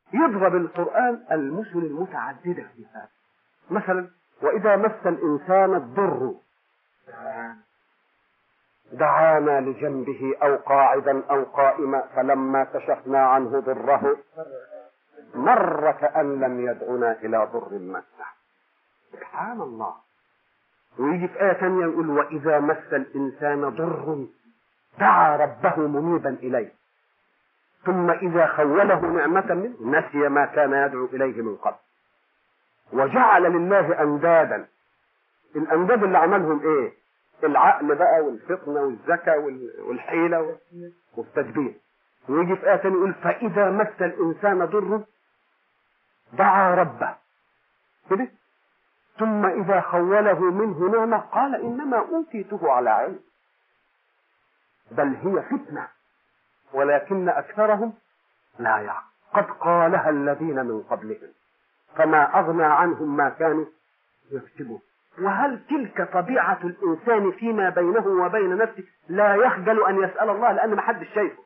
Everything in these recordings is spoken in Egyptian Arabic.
يضرب القرآن المثل المتعددة في هذا مثلا وإذا مس الإنسان الضر دعانا لجنبه أو قاعدا أو قائما فلما كشفنا عنه ضره مر كأن لم يدعنا إلى ضر مسه سبحان الله ويجي في آية ثانية يقول وإذا مس الإنسان ضر دعا ربه منيبا إليه ثم إذا خوله نعمة منه نسي ما كان يدعو إليه من قبل وجعل لله أندادا الأنداد اللي عملهم إيه العقل بقى والفطنة والذكاء والحيلة والتدبير ويجي في آية ثانية يقول فإذا مس الإنسان ضر دعا ربه كده ثم إذا خوله منه نعمة قال إنما أوتيته على علم بل هي فتنة ولكن أكثرهم لا يعلم قد قالها الذين من قبلهم فما أغنى عنهم ما كانوا يكتبون وهل تلك طبيعة الإنسان فيما بينه وبين نفسه لا يخجل أن يسأل الله لأن ما حدش شايفه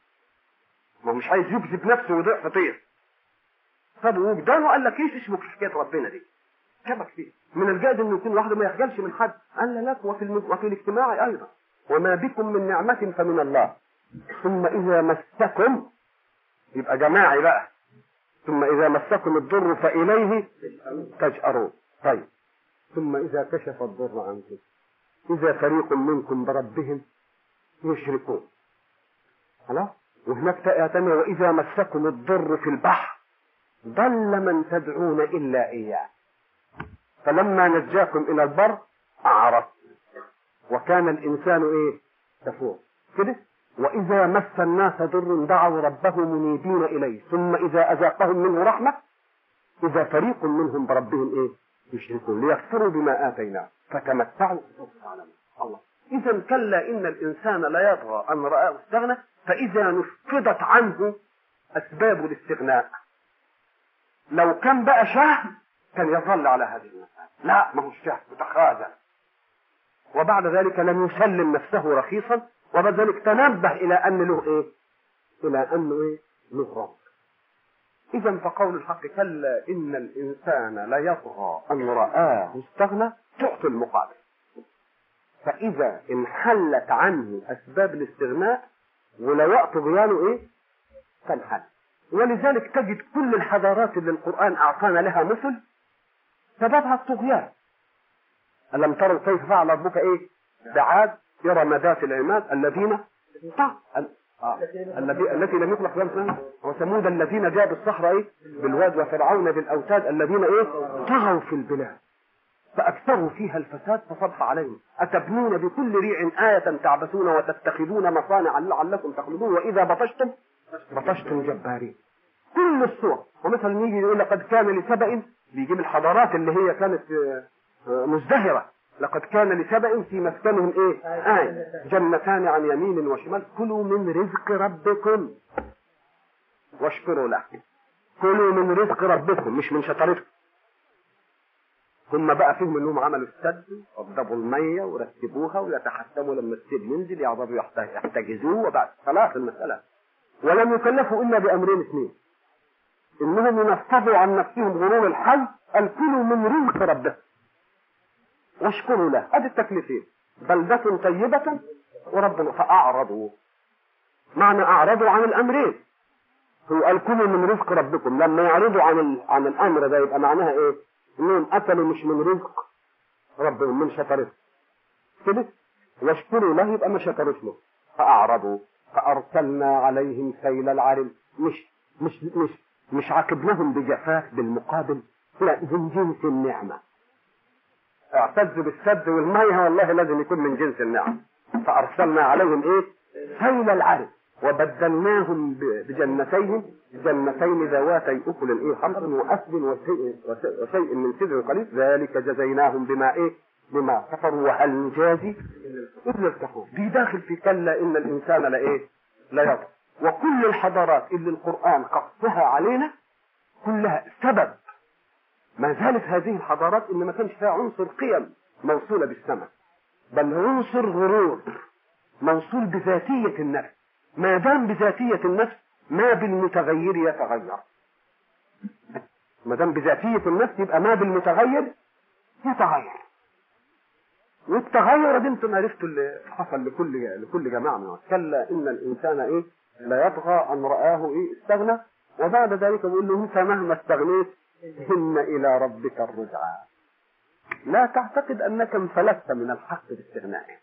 ما مش عايز يكذب نفسه ويضيع فطير طب وجدانه قال لك ايش اسمك حكايه ربنا دي كبك فيه من الجائز انه يكون واحد ما يخجلش من حد قال لك وفي الم... وفي الاجتماع ايضا وما بكم من نعمة فمن الله ثم إذا مسكم يبقى جماعي بقى ثم إذا مسكم الضر فإليه تجأرون طيب ثم إذا كشف الضر عنكم إذا فريق منكم بربهم يشركون خلاص وهناك تأتنا وإذا مسكم الضر في البحر ضل من تدعون إلا إياه فلما نجاكم إلى البر أعرض وكان الإنسان إيه كفور كده وإذا مس الناس ضر دعوا ربه منيبين إليه ثم إذا أذاقهم منه رحمة إذا فريق منهم بربهم إيه يشركون ليكفروا بما آتيناه فتمتعوا فسوف تعلمون الله إذا كلا إن الإنسان لا يطغى أن رآه استغنى فإذا نفضت عنه أسباب الاستغناء لو كان بقى شهم كان يظل على هذه المسألة لا ما هو الشهم متخاذل وبعد ذلك لم يسلم نفسه رخيصا وبعد ذلك تنبه إلى أن له إيه إلى أنه إيه له رب إذا فقول الحق كلا إن الإنسان ليطغى أن رآه استغنى تعطي المقابل فإذا انحلت عنه أسباب الاستغناء ولواء طغيانه إيه تنحل ولذلك تجد كل الحضارات اللي القرآن أعطانا لها مثل سببها الطغيان ألم تروا كيف فعل ربك إيه بعاد إرم ذات العماد الذين آه. الذي التي لم يخلق لهم سنة وثمود الذين جاءوا بالصحراء إيه؟ بالواد وفرعون بالأوتاد الذين إيه طغوا في البلاد فأكثروا فيها الفساد فصب عليهم أتبنون بكل ريع آية تعبثون وتتخذون مصانع لعلكم تخلدون وإذا بطشتم بطشتم جبارين كل الصور ومثلا يجي يقول لقد كان لسبأ بيجيب الحضارات اللي هي كانت مزدهرة لقد كان لسبأ في مسكنهم ايه آية جنتان عن يمين وشمال كلوا من رزق ربكم واشكروا له كلوا من رزق ربكم مش من شطارتكم هم بقى فيهم انهم عملوا السد وضبوا الميه ورتبوها ويتحكموا لما السيل ينزل يقدروا يحتجزوه وبعد خلاص المساله ولم يكلفوا الا بامرين اثنين انهم ينفضوا عن نفسهم غرور الحي قال كلوا من رزق ربكم واشكروا له ادي التكليفين بلدة طيبة ورب فأعرضوا معنى أعرضوا عن الأمرين هو قال كلوا من رزق ربكم لما يعرضوا عن ال... عن الأمر ده يبقى معناها إيه؟ إنهم أكلوا مش من رزق ربهم من شطرته كده واشكروا له يبقى ما شكروش له فأعرضوا فأرسلنا عليهم سيل العرم مش مش مش مش عاقبناهم بجفاف بالمقابل لا من جنس النعمه اعتز بالسد والمية والله لازم يكون من جنس النعم فأرسلنا عليهم إيه سيل العرم وبدلناهم بجنتين جنتين ذواتي أكل إيه خمس وأسد وشيء, وشيء من سدر قليل ذلك جزيناهم بما إيه بما كفروا وهل نجازي إلا الكفور دي داخل في كلا إن الإنسان لإيه لا يضر وكل الحضارات اللي القرآن قصها علينا كلها سبب ما زالت هذه الحضارات ان ما كانش فيها عنصر قيم موصوله بالسماء بل عنصر غرور موصول بذاتيه النفس ما دام بذاتيه النفس ما بالمتغير يتغير ما دام بذاتية النفس يبقى ما بالمتغير يتغير والتغير دي انتم عرفتوا اللي حصل لكل لكل جماعه من كلا ان الانسان ايه لا يطغى ان رآه ايه استغنى وبعد ذلك بيقول له انت مهما استغنيت ان الى ربك الرجعى لا تعتقد انك انفلتت من الحق باستغنائك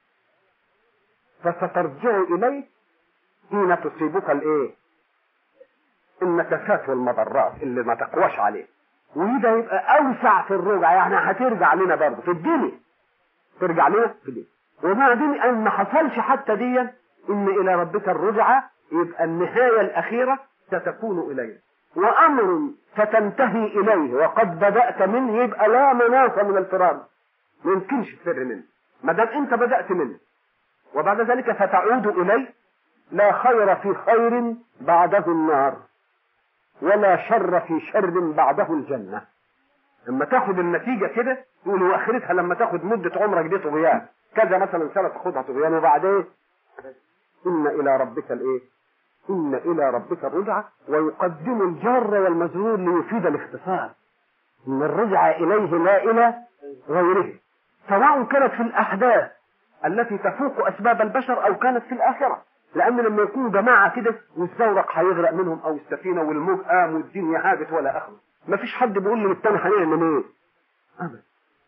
فسترجع اليه حين تصيبك الايه النكسات والمضرات اللي ما تقواش عليه وده يبقى اوسع في الرجعه يعني هترجع لنا برضه في الدنيا ترجع لنا في الدنيا وبعدين ان ما حصلش حتى دي ان الى ربك الرجعه يبقى النهايه الاخيره ستكون اليه وامر ستنتهي اليه وقد بدات منه يبقى لا مناص من الفرار ما يمكنش تفر منه ما دام انت بدات منه وبعد ذلك ستعود اليه لا خير في خير بعده النار ولا شر في شر بعده الجنة لما تاخد النتيجة كده تقول واخرتها لما تاخد مدة عمرك دي طغيان كذا مثلا سنة تاخدها طغيان وبعدين إن إلى ربك الإيه؟ إن إلى ربك الرجعة ويقدم الجار والمجرور ليفيد الاختصار إن الرجعة إليه لا إلى غيره سواء كانت في الأحداث التي تفوق أسباب البشر أو كانت في الآخرة لأن لما يكونوا جماعة كده والزورق هيغرق منهم أو السفينة والموج قام والدنيا هاجت ولا آخره مفيش حد بيقول لي للتاني هنعمل إيه؟ أبدا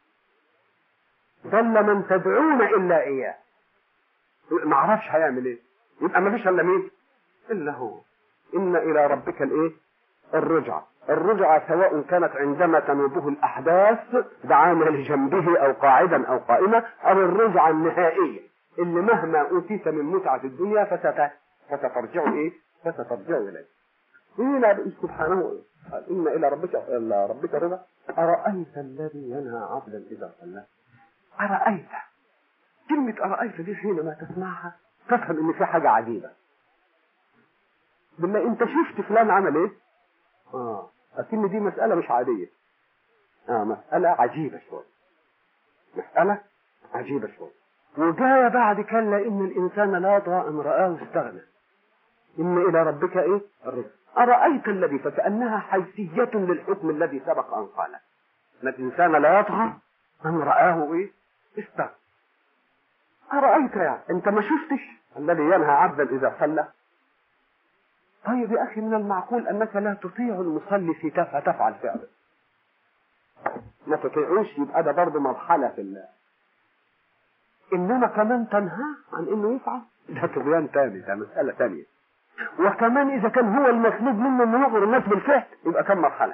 ضل من تدعون إلا إياه ما اعرفش هيعمل إيه يبقى مفيش إلا مين؟ إلا هو إن إلى ربك الإيه؟ الرجعة الرجعة سواء كانت عندما تنوبه الأحداث دعانا لجنبه أو قاعدا أو قائمة أو الرجعة النهائية اللي مهما أوتيت من متعة الدنيا فست فسترجع إيه؟ فسترجع إليه. هنا بقى سبحانه قال إن إلى ربك إلى ربك رضا أرأيت الذي ينهى عبدا إذا صلى أرأيت كلمة أرأيت دي حينما تسمعها تفهم إن في حاجة عجيبة. بالله أنت شفت فلان عمل إيه؟ آه أكن دي مسألة مش عادية. آه مسألة عجيبة شوية. مسألة عجيبة شوية. وجاء بعد كلا إن الإنسان لا يطغى إن رآه استغنى إن إلى ربك إيه الرزق أرأيت الذي فكأنها حيثية للحكم الذي سبق أن قال إن الإنسان لا يطغى إن رآه إيه استغنى أرأيت يعني أنت ما شفتش الذي ينهى عبدا إذا صلى طيب يا أخي من المعقول أنك لا تطيع المصلي في فتفعل فعله ما تطيعوش يبقى ده برضه مرحلة في الله انما كمان تنهى عن انه يفعل ده طغيان تاني ده مسألة تانية وكمان اذا كان هو المطلوب منه انه يغر الناس بالفعل يبقى كم مرحلة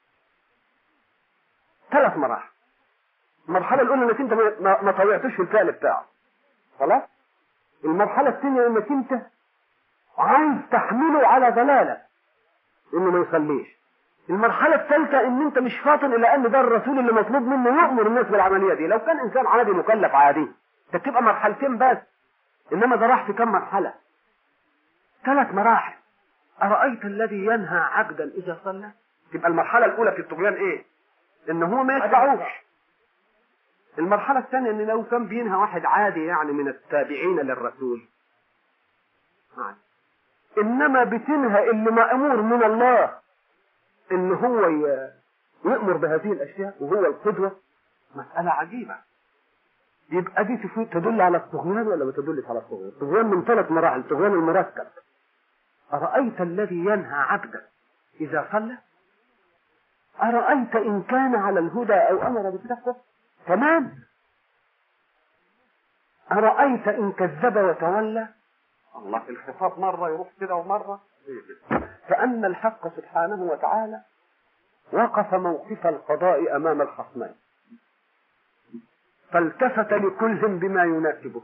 ثلاث مراحل المرحلة الاولى انك انت ما, ما طوعتش في الفعل بتاعه خلاص المرحلة الثانية انك انت عايز تحمله على ضلالة انه ما يصليش المرحلة الثالثة ان انت مش فاطن الى ان ده الرسول اللي مطلوب منه يأمر الناس بالعملية دي لو كان انسان عادي مكلف عادي ده تبقى مرحلتين بس انما ده راح في كم مرحلة ثلاث مراحل أرأيت الذي ينهى عبدا إذا صلى تبقى المرحلة الأولى في الطغيان إيه؟ إن هو ما يتبعوش المرحلة الثانية إن لو كان بينهى واحد عادي يعني من التابعين للرسول عادي. إنما بتنهى اللي مأمور من الله إن هو يأمر بهذه الأشياء وهو القدوة مسألة عجيبة يبقى دي تدل على الطغيان ولا ما تدلش على الطغيان؟ الطغيان من ثلاث مراحل، الطغيان المركب. أرأيت الذي ينهى عبدا إذا صلى؟ أرأيت إن كان على الهدى أو أمر بالتقوى؟ تمام. أرأيت إن كذب وتولى؟ الله الخطاب مرة يروح كده ومرة فأن الحق سبحانه وتعالى وقف موقف القضاء أمام الخصمين فالتفت لكل بما يناسبه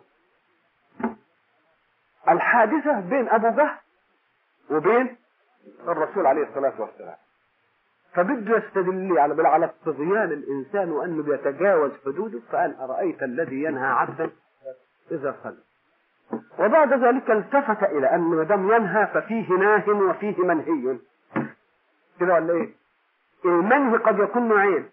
الحادثة بين أبو جهل وبين الرسول عليه الصلاة والسلام فبده يستدل على على الطغيان الإنسان وأنه بيتجاوز حدوده فقال أرأيت الذي ينهى عبدا إذا صلى وبعد ذلك التفت إلى أن ما دام ينهى ففيه ناه وفيه منهي كده ولا إيه؟ المنهي قد يكون نوعين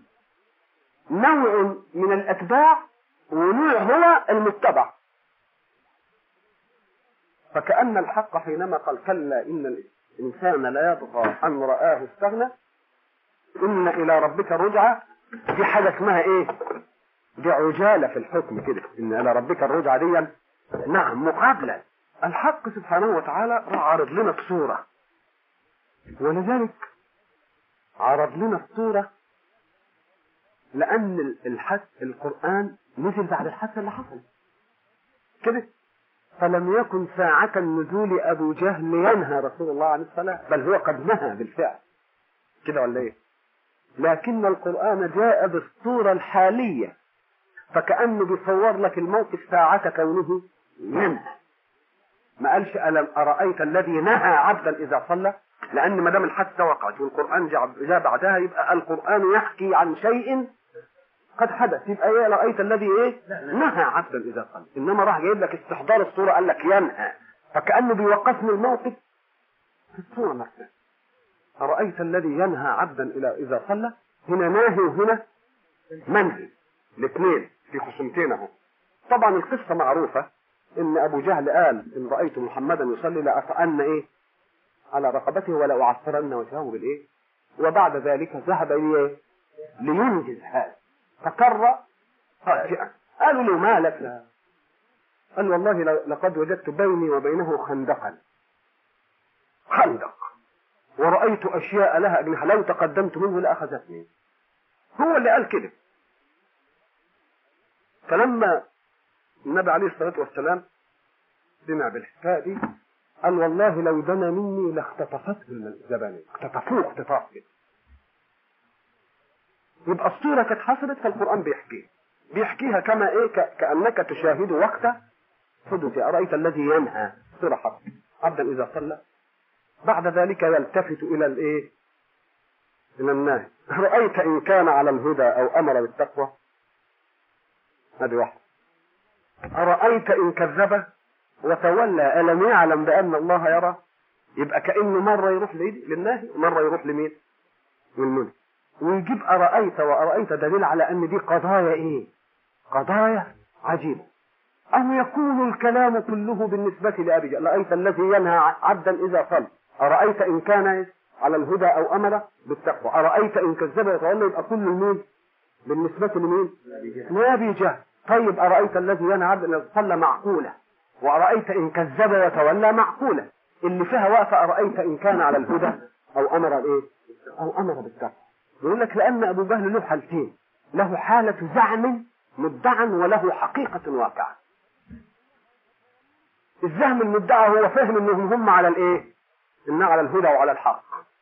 نوع من الأتباع ونوع هو المتبع فكأن الحق حينما قال كلا إن الإنسان لا يطغى أن رآه استغنى إن إلى ربك رجعة دي حاجة اسمها إيه؟ دي عجالة في الحكم كده إن إلى ربك الرجعة دي نعم مقابلة الحق سبحانه وتعالى راح عرض لنا الصورة ولذلك عرض لنا الصورة لأن الحث القرآن نزل بعد الحث اللي حصل كده فلم يكن ساعة نزول أبو جهل ينهى رسول الله عن الصلاة بل هو قد نهى بالفعل كده ولا إيه؟ لكن القرآن جاء بالصورة الحالية فكأنه بيصور لك الموقف ساعة كونه ينهى ما قالش ألم أرأيت الذي نهى عبدا إذا صلى لأن ما دام الحادثة وقعت والقرآن جاء بعدها يبقى القرآن يحكي عن شيء قد حدث يبقى ايه رأيت الذي ايه نهى عبدا اذا صلى انما راح جايب لك استحضار الصورة قال لك ينهى فكأنه بيوقفني الموقف في الصورة نفسها أرأيت الذي ينهى عبدا إلى إذا صلى هنا ناهي وهنا منهي الاثنين في خصومتين اهو طبعا القصة معروفة إن أبو جهل قال إن رأيت محمدا يصلي لأطأن إيه على رقبته ولا أعصرن وجهه بالإيه وبعد ذلك ذهب إيه لينجز هذا فكر راجعا قالوا له ما لك قال والله لقد وجدت بيني وبينه خندقا خندق ورأيت أشياء لها أجنحة لو تقدمت منه لأخذتني هو اللي قال كده فلما النبي عليه الصلاة والسلام سمع بالحكاية دي قال والله لو دنا مني لاختطفته الزبانية اختطفوه اختطاف كده يبقى الصورة كانت حصلت فالقرآن بيحكيها بيحكيها كما ايه كأنك تشاهد وقت حدث أرأيت الذي ينهى صورة حصل عبدا إذا صلى بعد ذلك يلتفت إلى الايه إلى الناس رأيت إن كان على الهدى أو أمر بالتقوى هذه واحدة أرأيت إن كذب وتولى ألم يعلم بأن الله يرى يبقى كأنه مرة يروح للناهي ومرة يروح لمين للمنهي ويجيب أرأيت وأرأيت دليل على أن دي قضايا إيه قضايا عجيبة أو يكون الكلام كله بالنسبة لأبي جهل رأيت الذي ينهى عبدا إذا صلى أرأيت إن كان على الهدى أو أمر بالتقوى أرأيت إن كذب يتولى يبقى كل مين بالنسبة لمين لأبي جهل طيب أرأيت الذي ينهى عبدا إذا صلى معقولة وأرأيت إن كذب وتولى معقولة اللي فيها واقفة أرأيت إن كان على الهدى أو أمر إيه أو أمر بالتقوى يقول لك لأن أبو جهل له حالتين له حالة زعم مدعا وله حقيقة واقعة الزعم المدعى هو فهم انهم هم على الايه ان على الهدى وعلى الحق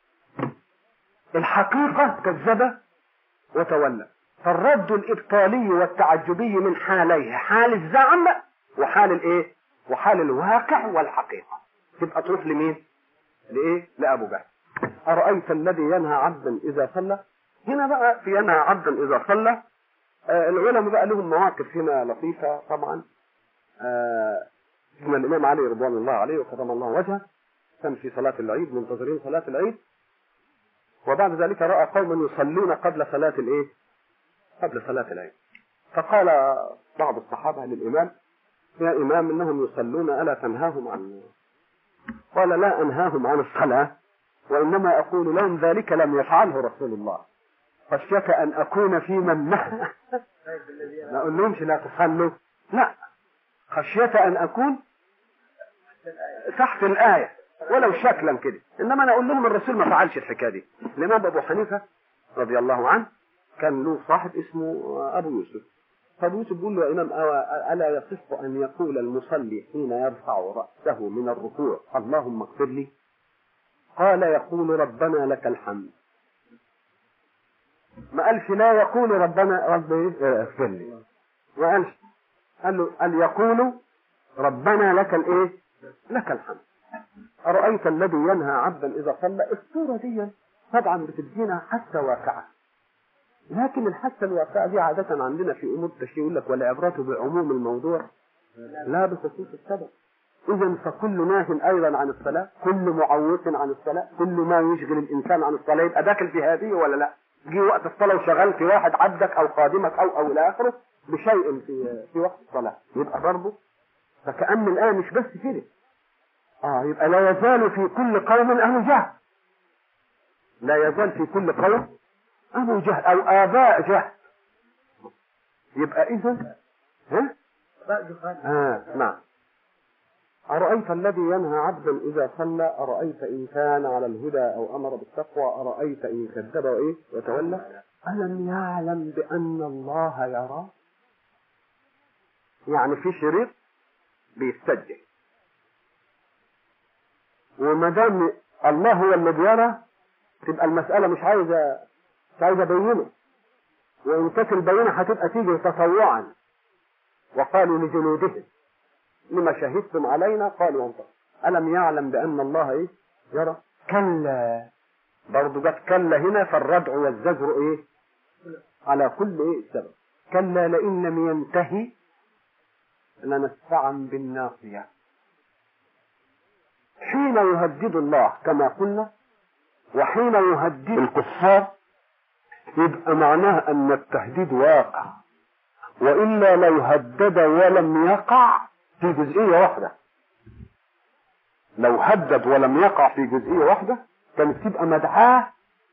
الحقيقة كذب وتولى فالرد الابطالي والتعجبي من حاليه حال الزعم وحال الايه وحال الواقع والحقيقة تبقى تروح لمين لايه لابو جهل أرأيت الذي ينهى عبدا إذا صلى هنا بقى في ينهى عبدا إذا صلى آه العلماء بقى لهم مواقف هنا لطيفة طبعا آه من الإمام علي رضوان الله عليه وكرم الله وجهه كان في صلاة العيد منتظرين صلاة العيد وبعد ذلك رأى قوما يصلون قبل صلاة الإيه؟ قبل صلاة العيد فقال بعض الصحابة للإمام يا إمام إنهم يصلون ألا تنهاهم عن قال لا أنهاهم عن الصلاة وإنما أقول لهم ذلك لم يفعله رسول الله خشية أن أكون في من نهى ما أقول لهمش لا تصلوا لا خشية أن أكون تحت الآية ولو شكلا كده إنما أنا أقول لهم الرسول ما فعلش الحكاية دي الإمام أبو حنيفة رضي الله عنه كان له صاحب اسمه أبو يوسف فأبو يوسف بيقول له يا إمام ألا يصح أن يقول المصلي حين يرفع رأسه من الركوع اللهم اغفر لي قال يقول ربنا لك الحمد ما قالش لا يقول ربنا رب اغفر لي ما قالش قال له قال يقول ربنا لك الايه لك الحمد أرأيت الذي ينهى عبدا إذا صلى الصورة دي طبعا بتدينا حاسة واقعة لكن الحاسة الواقعة دي عادة عندنا في أمور التشريع يقول لك والعبرة بعموم الموضوع لا بخصوص السبب إذا فكل ناه أيضا عن الصلاة كل معوق عن الصلاة كل ما يشغل الإنسان عن الصلاة يبقى داخل في هذه ولا لا جه وقت الصلاة وشغلت واحد عبدك أو خادمك أو أو إلى آخره بشيء في في وقت الصلاة يبقى ضربه فكأن الآية مش بس كده اه يبقى لا يزال في كل قوم اهل جهل لا يزال في كل قوم اهل جهل او اباء جهل يبقى اذا ها آه نعم أرأيت الذي ينهى عبدا إذا صلى أرأيت إن كان على الهدى أو أمر بالتقوى أرأيت إن كذب وإيه وتولى ألم يعلم بأن الله يرى يعني في شريط بيستجل وما دام الله هو اللي بيرى تبقى المسألة مش عايزة مش عايزة أبينه وإن كانت البينة هتبقى تيجي تطوعا وقالوا لجنودهم لما شهدتم علينا قالوا انطق ألم يعلم بأن الله إيه يرى كلا برضه جت كلا هنا فالردع والزجر إيه على كل إيه سبب كلا لئن لم ينتهي لنسفعا بالناصية حين يهدد الله كما قلنا وحين يهدد الكفار يبقى معناه أن التهديد واقع وإلا لو هدد ولم يقع في جزئية واحدة لو هدد ولم يقع في جزئية واحدة كانت تبقى مدعاة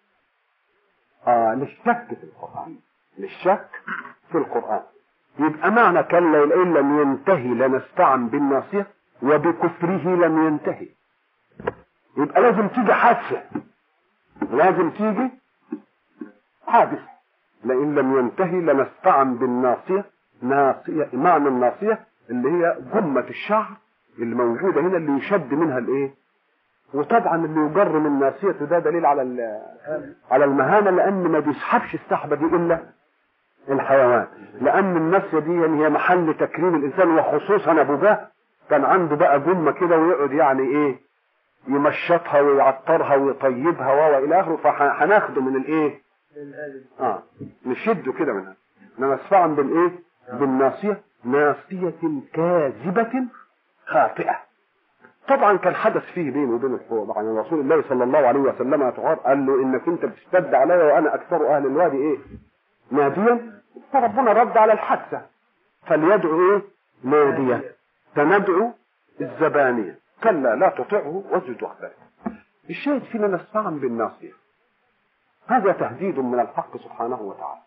آه للشك في القرآن للشك في القرآن يبقى معنى كلا إن لم ينتهي لنستعن بالناصية وبكفره لم ينتهي يبقى لازم تيجي حادثة لازم تيجي حادثة لئن لم ينتهي لنستعن بالناصية ناصية معنى الناصية اللي هي جمة الشعر اللي موجودة هنا اللي يشد منها الايه وطبعا اللي يجر من ناصيته ده دليل على على المهانة لان ما بيسحبش السحبة دي الا الحيوان لان الناصية دي يعني هي محل تكريم الانسان وخصوصا ابو جهل كان عنده بقى جمة كده ويقعد يعني ايه يمشطها ويعطرها ويطيبها والى اخره فهناخده من الايه اه نشده كده منها نسفعا بالايه بالناصية ناصية كاذبة خاطئة طبعا كان حدث فيه بينه وبين الحوار عن رسول الله صلى الله عليه وسلم يتعار قال له انك انت بتشتد عليا وانا اكثر اهل الوادي ايه ناديا فربنا رد على الحادثة فليدعو ايه ناديا فندعو الزبانية كلا لا تطعه واسجد واقترب الشاهد فينا نستعن بالناصية هذا تهديد من الحق سبحانه وتعالى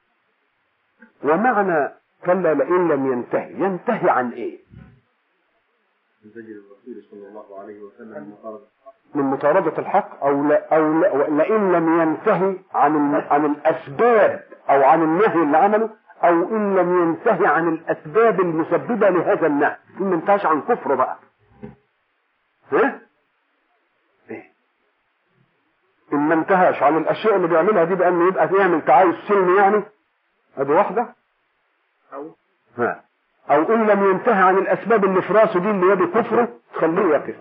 ومعنى كلا لئن لم ينتهي ينتهي عن ايه زجر الرسول صلى الله عليه وسلم من مطاردة الحق او لا او لا لئن لم ينتهي عن عن الاسباب او عن النهي اللي عمله او ان لم ينتهي عن الاسباب المسببة لهذا النهي ان ما انتهاش عن كفره بقى ايه ايه ان ما انتهاش عن الاشياء اللي بيعملها دي بانه يبقى يعمل تعايش سلمي يعني ادي واحده او ها او ان لم ينتهي عن الاسباب اللي في راسه دي اللي هي بكفره تخليه يقف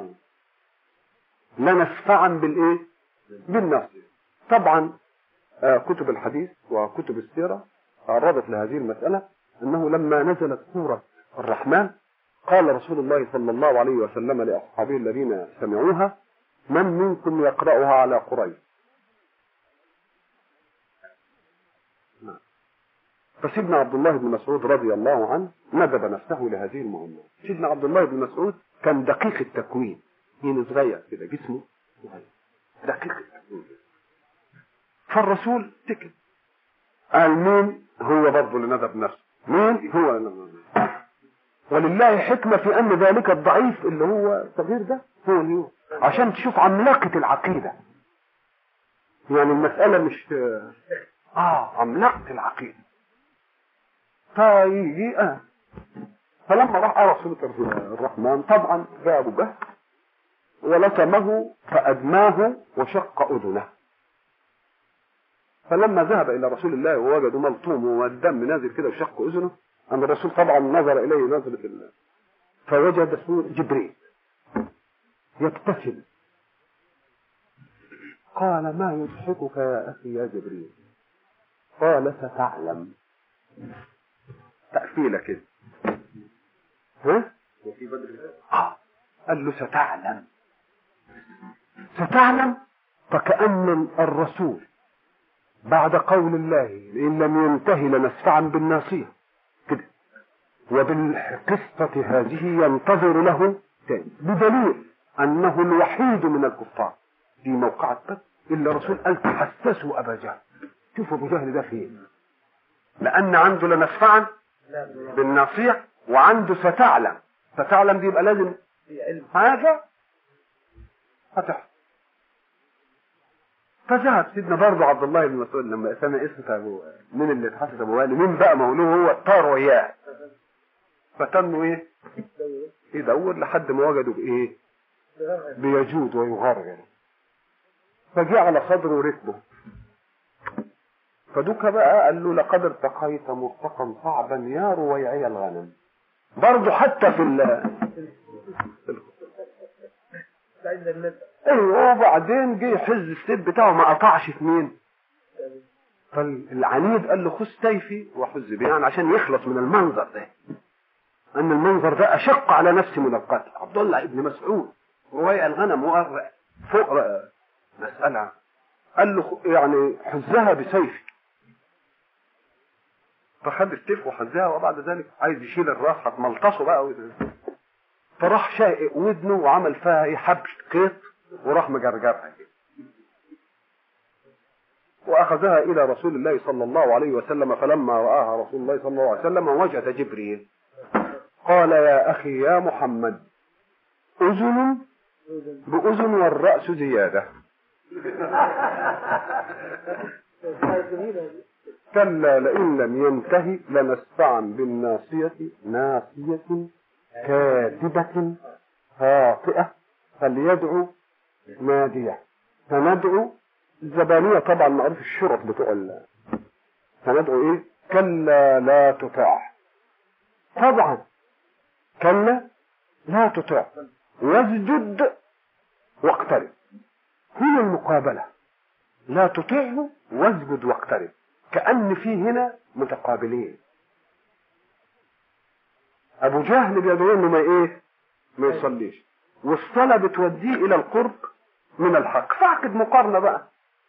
لا نسفعا بالايه بالنص طبعا آه كتب الحديث وكتب السيره تعرضت لهذه المساله انه لما نزلت سوره الرحمن قال رسول الله صلى الله عليه وسلم لاصحابه الذين سمعوها من منكم يقراها على قريش فسيدنا عبد الله بن مسعود رضي الله عنه ندب نفسه لهذه المهمة سيدنا عبد الله بن مسعود كان دقيق التكوين مين صغير كده جسمه صغير دقيق التكوين فالرسول سكت قال مين هو برضه اللي ندب نفسه مين هو اللي ندب نفسه ولله حكمة في أن ذلك الضعيف اللي هو الصغير ده هو اللي هو عشان تشوف عملاقة العقيدة يعني المسألة مش اه عملاقة العقيدة فيجي اه فلما راح قرا سورة الرحمن طبعا جاء ابو جهل ولطمه فادماه وشق اذنه فلما ذهب الى رسول الله ووجدوا ملطوم والدم نازل كده وشق اذنه ان الرسول طبعا نظر اليه نظرة الله فوجد سور جبريل يبتسم قال ما يضحكك يا اخي يا جبريل قال ستعلم تأفيلة كده ها وفي بدر آه. قال له ستعلم ستعلم فكأن الرسول بعد قول الله إن لم ينتهي لنسفعا بالناصية كده وبالقصة هذه ينتظر له تاني بدليل انه الوحيد من الكفار في موقعة بدر الا الرسول قال تحسسوا ابا جهل شوفوا ابو جهل ده فين لان عنده لنسفعا بالناصية وعنده ستعلم ستعلم دي يبقى لازم حاجة هتحصل فذهب سيدنا برضه عبد الله بن مسعود لما سمع اسم ابو مين اللي اتحسس ابو والي مين بقى مولوه هو طار وياه فتنوا ايه يدور لحد ما وجدوا بايه بيجود ويغرغر فجاء على صدره ركبه فدوك بقى قال له لقد ارتقيت مرتقا صعبا يا رويعي الغنم برضه حتى في ال ايوه وبعدين جه يحز السيف بتاعه ما قطعش في مين فالعنيد قال له خذ سيفي وحز بيه يعني عشان يخلص من المنظر ده ان المنظر ده اشق على نفسي من القتل عبد الله ابن مسعود رويع الغنم وقر فوق مسألة قال له يعني حزها بسيفي فخد السيف وحزها وبعد ذلك عايز يشيل الراس هتملطشه بقى وده. فراح شاقق ودنه وعمل فيها ايه حبل قيط وراح مجرجرها كده واخذها الى رسول الله صلى الله عليه وسلم فلما راها رسول الله صلى الله عليه وسلم وجد جبريل قال يا اخي يا محمد اذن باذن والراس زياده كلا لئن لم ينتهي لنسفعا بالناصية ناصية كاذبة خاطئة فليدعو نادية فندعو الزبانية طبعا معروف الشرط بتوع ال- فندعو ايه كلا لا تطاع طبعا كلا لا تطاع واسجد واقترب هنا المقابلة لا تطيعه واسجد واقترب كأن في هنا متقابلين أبو جهل بيدعو إنه ما إيه ما يصليش والصلاة بتوديه إلى القرب من الحق فاعقد مقارنة بقى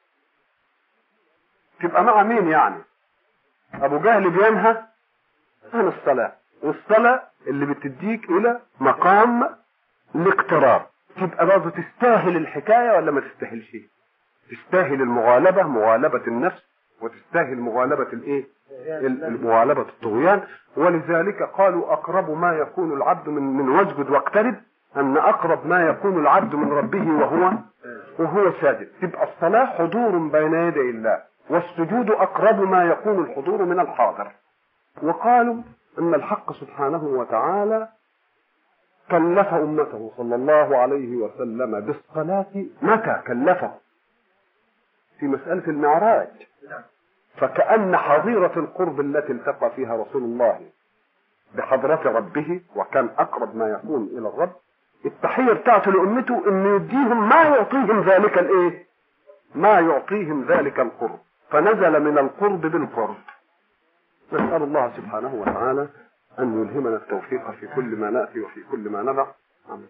تبقى مع مين يعني أبو جهل بينهى عن الصلاة والصلاة اللي بتديك إلى مقام الاقتراب تبقى برضه تستاهل الحكاية ولا ما تستاهلش تستاهل المغالبة مغالبة النفس وتستاهل مغالبة الايه ال- مغالبة الطغيان ولذلك قالوا اقرب ما يكون العبد من من واسجد واقترب ان اقرب ما يكون العبد من ربه وهو وهو ساجد تبقى الصلاة حضور بين يدي الله والسجود اقرب ما يكون الحضور من الحاضر وقالوا ان الحق سبحانه وتعالى كلف امته صلى الله عليه وسلم بالصلاة متى كلفه في مسألة المعراج فكأن حظيرة القرب التي التقى فيها رسول الله بحضرة ربه وكان أقرب ما يكون إلى الرب التحية بتاعته لأمته إنه يديهم ما يعطيهم ذلك الإيه؟ ما يعطيهم ذلك القرب فنزل من القرب بالقرب نسأل الله سبحانه وتعالى أن يلهمنا التوفيق في كل ما نأتي وفي كل ما نضع آمين.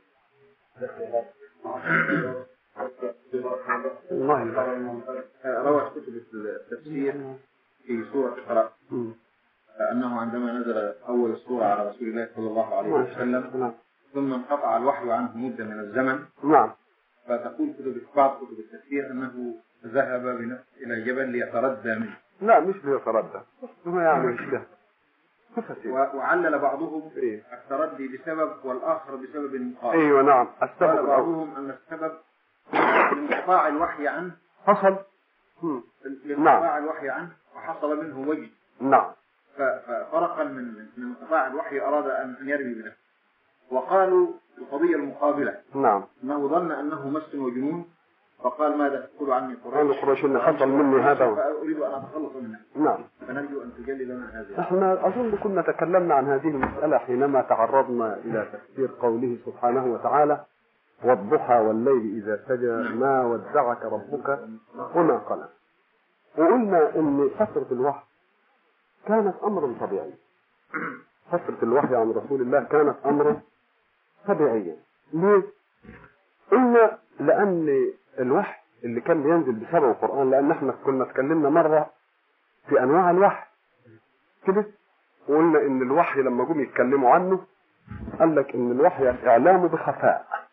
الله يبارك روت كتب التفسير في سورة اقرأ مم. أنه عندما نزل أول السورة على رسول الله صلى الله عليه وسلم نعم ثم انقطع الوحي عنه مدة من الزمن نعم فتقول كتب بعض كتب التفسير أنه ذهب بنفسه إلى الجبل ليتردى منه لا مش ليتردى هو يعني مش ده كيف و- وعلل بعضهم إيه؟ التردي بسبب والآخر بسبب المقابل ايوه نعم قال السبب الاول بعضهم أن السبب انقطاع الوحي عنه حصل مم. لانقطاع الوحي عنه وحصل منه وجد نعم ف- ففرقا من من من انقطاع الوحي أراد أن أن يرمي بنفسه وقالوا القضية المقابلة نعم أنه ظن أنه مس وجنون فقال ماذا تقول عني قريش قالوا قريش إن حصل مني هذا فأريد أن أتخلص منه نعم فنرجو أن تجلي لنا هذه احنا اظن كنا تكلمنا عن هذه المسألة حينما تعرضنا الى تفسير قوله سبحانه وتعالى والضحى والليل اذا سجى ما ودعك ربك وما قلى وقلنا ان فترة الوحي كانت امرا طبيعيا فترة الوحي عن رسول الله كانت امرا طبيعيا ليه؟ قلنا لان الوحي اللي كان بينزل بسبب القرآن لان احنا كنا اتكلمنا مرة في انواع الوحي كده وقلنا ان الوحي لما جم يتكلموا عنه قال لك ان الوحي الاعلام بخفاء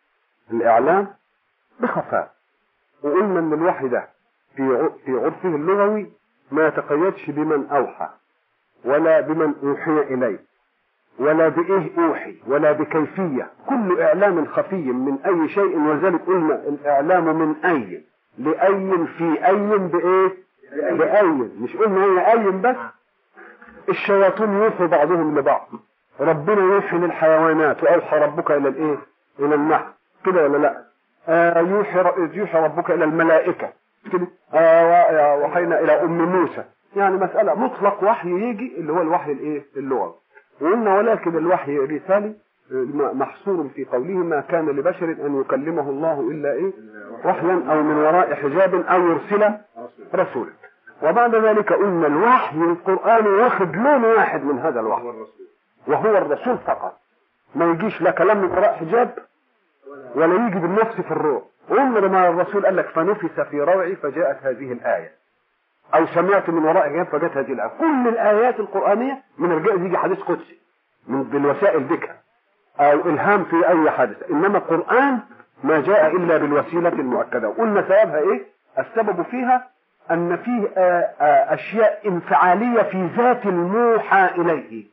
الاعلام بخفاء وقلنا ان الوحي ده في ع- في عرفه اللغوي ما يتقيدش بمن اوحى ولا بمن اوحي اليه ولا بايه اوحي ولا بكيفيه كل اعلام خفي من اي شيء ولذلك قلنا الاعلام من اي لاي في اي بايه باي مش قلنا هي اي بس الشياطين يوحي بعضهم لبعض ربنا يوحي للحيوانات واوحى ربك الى الايه الى النحل كده ولا لا آه يوحي ر- يوحي ربك الى الملائكه كده آه و- وحينا الى ام موسى يعني مساله مطلق وحي يجي اللي هو الوحي الايه اللغوي وقلنا ولكن الوحي الرسالي آه، محصور في قوله ما كان لبشر ان يكلمه الله الا ايه وحيا او من وراء حجاب او يرسل رسولا وبعد ذلك قلنا الوحي القرآني واخد لون واحد من هذا الوحي وهو الرسول فقط ما يجيش لا كلام من وراء حجاب ولا يجي بالنفس في الروح عمر ما الرسول قال لك فنفس في روعي فجاءت هذه الآية أو سمعت من وراء حجاب فجاءت هذه الآية كل الآيات القرآنية من الجائز يجي حديث قدسي من بالوسائل ذكر أو إلهام في أي حادث إنما القرآن ما جاء إلا بالوسيلة المؤكدة وقلنا سببها إيه السبب فيها أن فيه آه، آه، أشياء انفعالية في ذات الموحى إليه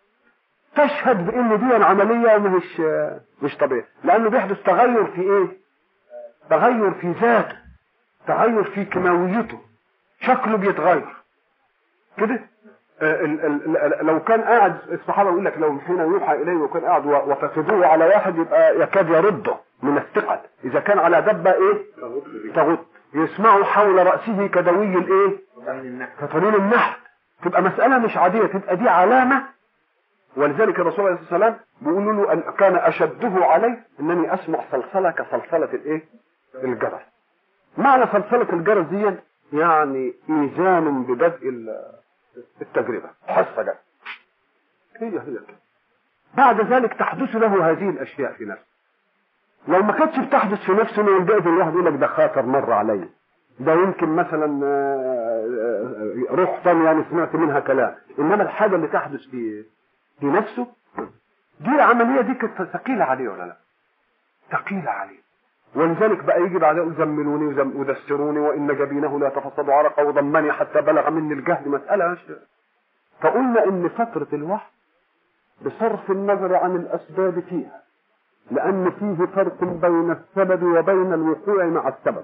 تشهد بأن دي عملية مش آه، مش طبيعية لأنه بيحدث تغير في إيه تغير في ذاته تغير في كيماويته شكله بيتغير كده آه، ال- ال- ال- لو كان قاعد الصحابه يقول لك لو حين يوحى اليه وكان قاعد و- وفقدوه على واحد يبقى يكاد يرده من الثقل اذا كان على دبه ايه تغط يسمعوا حول راسه كدوي الايه كطريق النحل تبقى مساله مش عاديه تبقى دي علامه ولذلك الرسول عليه الصلاه والسلام بيقولوا له ان كان اشده عليه انني اسمع صلصله كصلصله الايه الجرس معنى صلصله الجرس دي يعني ايذان ببدء ال- التجربة حصة جت هي هي كده. بعد ذلك تحدث له هذه الأشياء في نفسه لو ما كانتش بتحدث في نفسه من الجائز الواحد يقول لك ده خاطر مر عليا ده يمكن مثلا آه، آه، روح ثانية يعني سمعت منها كلام انما الحاجة اللي تحدث في في نفسه دي العملية دي كانت ثقيلة عليه ولا لا ثقيلة عليه ولذلك بقى يجي بعد يقول زملوني وزم- ودسروني وان جبينه لا تفصد عرقا وضمني حتى بلغ مني الجهد مسألة مش فقلنا ان فترة الوحي بصرف النظر عن الاسباب فيها لان فيه فرق بين السبب وبين الوقوع مع السبب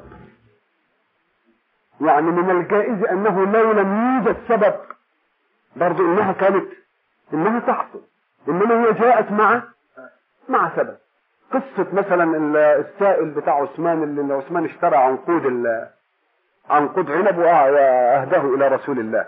يعني من الجائز انه لو لم يوجد سبب برضو انها كانت انها تحصل انما هي جاءت مع مع سبب قصة مثلا ال- السائل بتاع عثمان اللي عثمان اشترى عنقود ال- عنقود عنب وأع- واهداه الى رسول الله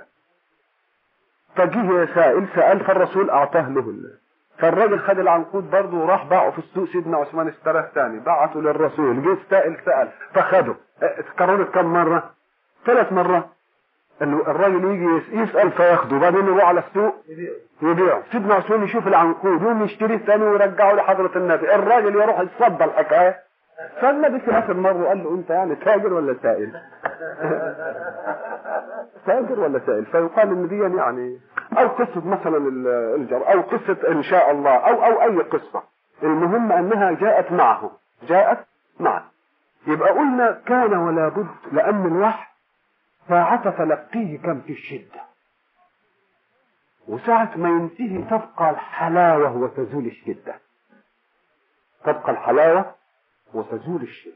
فجه سائل سأل فالرسول اعطاه له ال- فالراجل خد العنقود برضه وراح باعه في السوق سيدنا عثمان اشتراه تاني بعته للرسول جه السائل سأل فخده اه، اتكررت كم مرة ثلاث مرات انه الراجل يجي يس- يسأل فياخده وبعدين يروح على السوق يبيعه سيدنا عثمان يشوف العنقود يقوم يشتريه تاني ويرجعه لحضرة النبي الراجل يروح يصدى الحكاية فالنبي في اخر مرة قال له انت يعني تاجر ولا سائل تاجر ولا سائل فيقال ان دي يعني او قصة مثلا ال- الجر او قصة ان شاء الله او او اي قصة المهم انها جاءت معه جاءت معه يبقى قلنا كان ولا بد لان الوحي ساعة تلقيه كان في الشدة وساعة ما ينتهي تبقى الحلاوة وتزول الشدة تبقى الحلاوة وتزول الشدة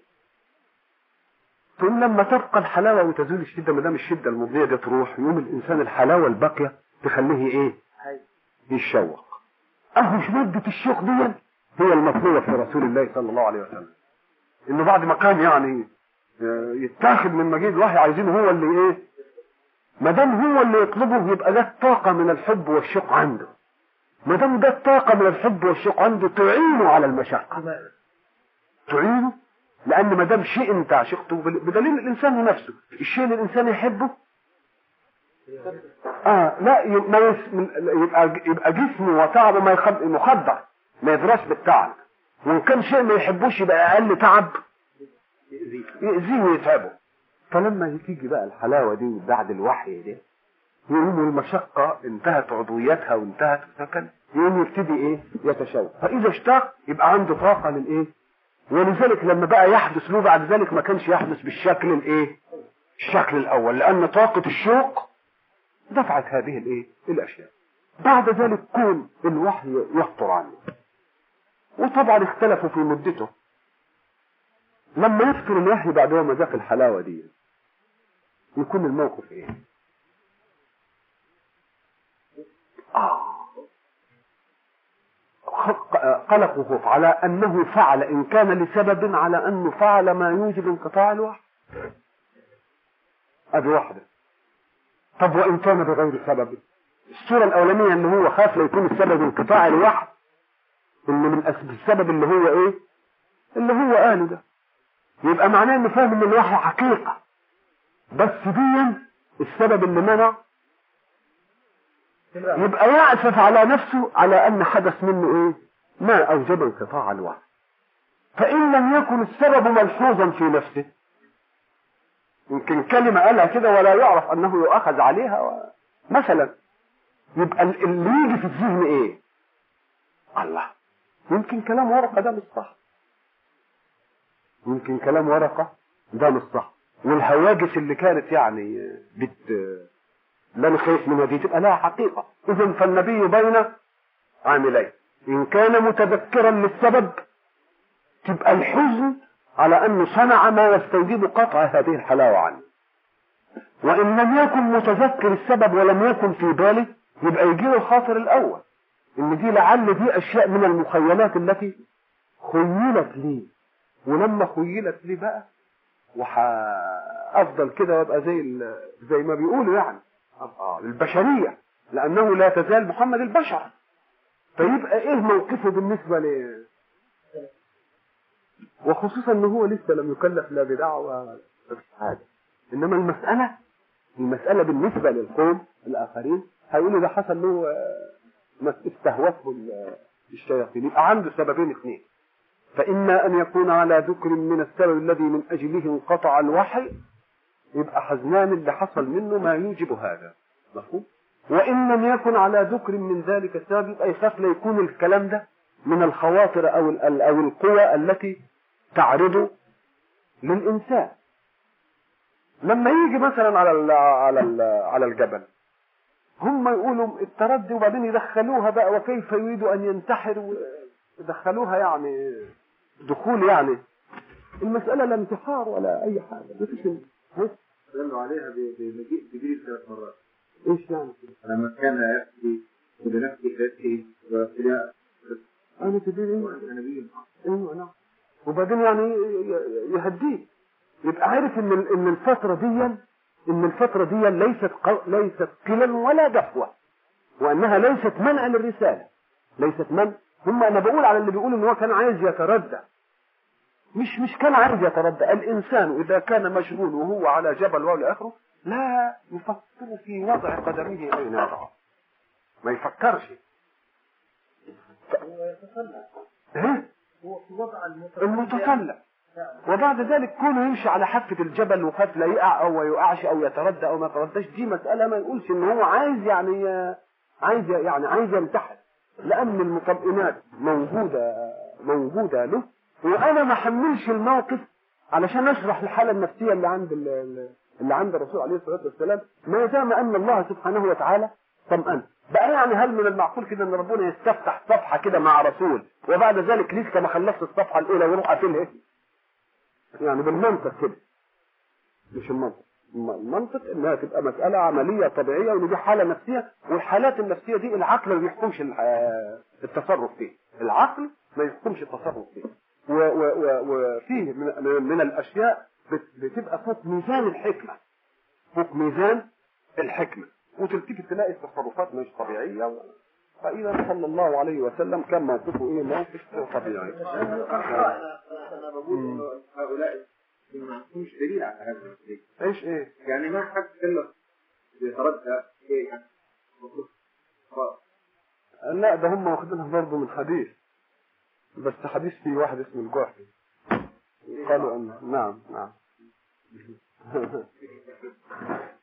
ثم لما تبقى الحلاوة وتزول الشدة ما دام الشدة المضية دي تروح يوم الإنسان الحلاوة الباقية تخليه إيه؟ يتشوق أهو مادة الشوق دي هي المطلوبة في رسول الله صلى الله عليه وسلم إنه بعد ما كان يعني آه، يتاخد من مجيد الوحي عايزينه هو اللي إيه؟ ما دام هو اللي يطلبه يبقى ده طاقة من الحب والشوق عنده ما دام ده الطاقة من الحب والشوق عنده تعينه على المشقة تعينه لأن ما دام شيء أنت عشقته بل- بدليل الإنسان نفسه الشيء اللي الإنسان يحبه آه لا ي- ما يس... يبقى يبقى جسمه وتعبه ما يخد... مخدر ما يدرس بالتعب وإن كان شيء ما يحبوش يبقى أقل تعب يأذيه ويتعبه فلما تيجي بقى الحلاوة دي بعد الوحي ده يقوم المشقة انتهت عضويتها وانتهت سكن يقوم يبتدي ايه يتشوق فاذا اشتاق يبقى عنده طاقة للايه ولذلك لما بقى يحدث له بعد ذلك ما كانش يحدث بالشكل الايه الشكل الاول لان طاقة الشوق دفعت هذه الايه الاشياء بعد ذلك كون الوحي يخطر عنه وطبعا اختلفوا في مدته لما يفتر الوحي بعد ما ذاق الحلاوة دي يكون الموقف ايه آه. قلق وخوف على انه فعل ان كان لسبب على انه فعل ما يوجب انقطاع الوحي ادي واحدة طب وان كان بغير سبب الصورة الاولانية ان هو خاف لا يكون السبب انقطاع الوحي ان من السبب اللي هو ايه اللي هو قاله ده يبقى معناه انه فاهم ان الوحي حقيقة بس دي السبب اللي منع يبقى يأسف على نفسه على ان حدث منه ايه ما اوجب انقطاع الوحي فان لم يكن السبب ملحوظا في نفسه يمكن كلمة قالها كده ولا يعرف انه يؤخذ عليها و... مثلا يبقى اللي يجي في الذهن ايه الله يمكن كلام ورقة ده مش صح يمكن كلام ورقة ده مش صح والهواجس اللي كانت يعني بت لا انا خايف منها دي تبقى لها حقيقة اذا فالنبي بين عاملين ان كان متذكرا للسبب تبقى الحزن على انه صنع ما يستوجب قطع هذه الحلاوة عنه وان لم يكن متذكر السبب ولم يكن في باله يبقى يجي له الخاطر الاول ان دي لعل دي اشياء من المخيلات التي خيلت لي ولما خيلت لي بقى وافضل كده وابقى زي زي ما بيقولوا يعني ابقى البشريه لانه لا تزال محمد البشر فيبقى ايه موقفه بالنسبه ل وخصوصا ان هو لسه لم يكلف لا بدعوه ولا حاجه انما المساله المساله بالنسبه للقوم الاخرين هيقولوا ده حصل له ما استهوته الشياطين يبقى عنده سببين اثنين فإما أن يكون على ذكر من السبب الذي من أجله انقطع الوحي يبقى حزنان اللي حصل منه ما يوجب هذا مفهوم وإن لم يكن على ذكر من ذلك السبب يبقى يخاف لا يكون الكلام ده من الخواطر أو أو القوى التي تعرض للإنسان لما يجي مثلا على ال على ال على الجبل هم يقولوا التردي وبعدين يدخلوها بقى وكيف يريد ان ينتحر يدخلوها يعني دخول يعني المسألة لا انتحار ولا أي حاجة ما فيش دلوا عليها بمجيء جبريل ثلاث مرات ايش يعني؟ لما كان يأتي بنفسه يأتي وابتلاء أنا كبير إيه؟ نبي ايوه نعم وبعدين يعني يهديه يبقى عارف ان ان الفترة دي ان الفترة دي ليست قو... ليست قلا ولا دفوة وانها ليست منع للرسالة ليست منع هم انا بقول على اللي بيقول ان هو كان عايز يتردى مش مش كان عايز يتردى الانسان اذا كان مشغول وهو على جبل ولا اخره لا يفكر في وضع قدمه اين يضعه ما يفكرش ف... ايه هو في وضع المتسلع وبعد ذلك كونه يمشي على حافة الجبل وخاف لا يقع او ما يقعش او يتردى او ما يترداش دي مسألة ما يقولش ان هو عايز يعني عايز يعني عايز ينتحر لان المطمئنات موجودة موجودة له وانا ما حملش الموقف علشان اشرح الحالة النفسية اللي عند اللي عند الرسول عليه الصلاة والسلام ما دام ان الله سبحانه وتعالى طمأن بقى يعني هل من المعقول كده ان ربنا يستفتح صفحة كده مع رسول وبعد ذلك لسه ما خلصت الصفحة الاولى ويروح قافلها يعني بالمنطق كده مش المنطق المنطق انها تبقى مسألة عملية طبيعية وان دي حالة نفسية والحالات النفسية دي العقل ما بيحكمش التصرف فيه العقل ما يحكمش التصرف فيه وفيه من, من الاشياء بتبقى فوق ميزان الحكمة فوق ميزان الحكمة وتلتفت تلاقي التصرفات مش طبيعية فإذا صلى الله عليه وسلم كان موقفه إيه موقف طبيعي. أنا بقول هؤلاء ما عندهمش دليل على هذا الشيء. ايش ايه؟ يعني ما حد كلف بيتردى شيء لا ده هم واخدينها برضه من حديث بس حديث في واحد اسمه الجحفي قالوا ان نعم نعم